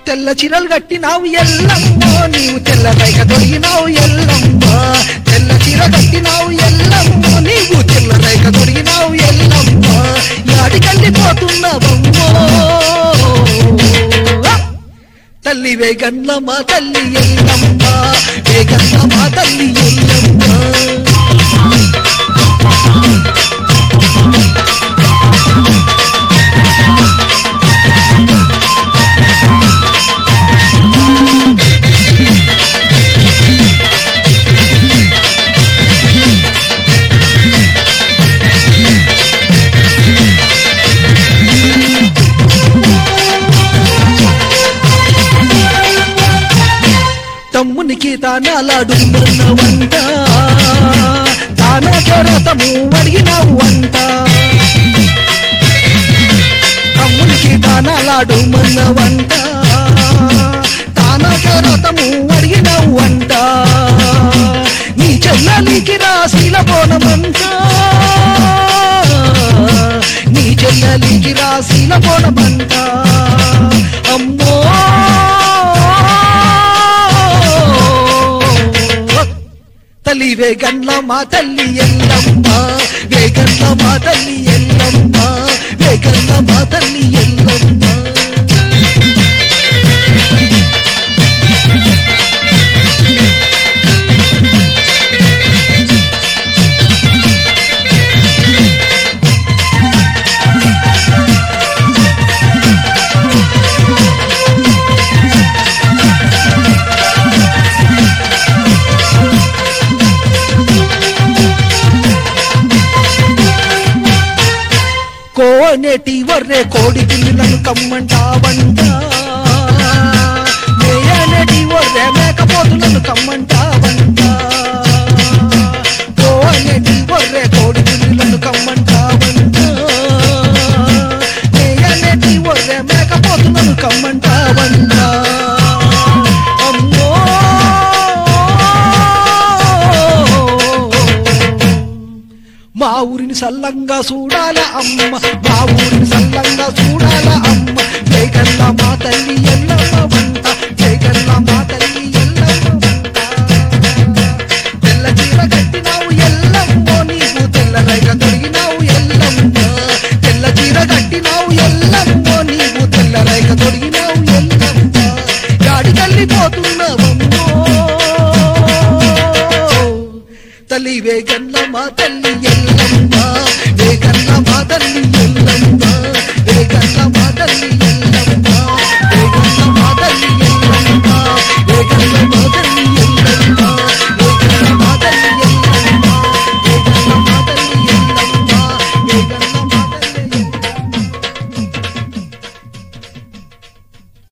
తెల్ల చీరలు కట్టినావు ఎల్లమ్మో నీవు తెల్ల రైక దొరికినావు ఎల్లమ్మా తెల్ల చీర కట్టినావు ఎల్లమ్మో నీవు తెల్ల రైక దొరికినావు ఎల్లమ్మా యాడికెళ్ళి పోతున్నావమ్మో తల్లి వేగన్న మా తల్లి ఎల్లమ్మ వేగన్న మా తల్లి ఎల్లమ్మ తమ్మునికి తానాలాడు వంట తానా చోరతము అడిగినావు వంట తమ్మునికి తానాలాడు వంట తానా చోరతము అడిగినావు వంట నీ చెల్లలికి రాశీల పోనమంట నీ చెల్లలికి రాశీల పోనమంట అమ్మో తల్లి వేగన్ల మా తల్లి ఎల్లమ్మ వేగన్ల మా తల్లి ఎల్లమ్మ వేగన్ల మా తల్లి ఎల్లమ్మ కోనేటి వర్రే కోడి పిల్లులను కమ్మంటావంట మేయనేటి వర్రే మేకపోతులను కమ్మంటావంట కోనేటి వర్రే కోడి పిల్లులను కమ్మంటావంట మేయనేటి వర్రే మేకపోతులను కమ్మంటావంట అమ్మో మా ఊరిని సల్లంగా చూడాల అమ్మ మా ఊరిని సల్లంగా చూడాల అమ్మ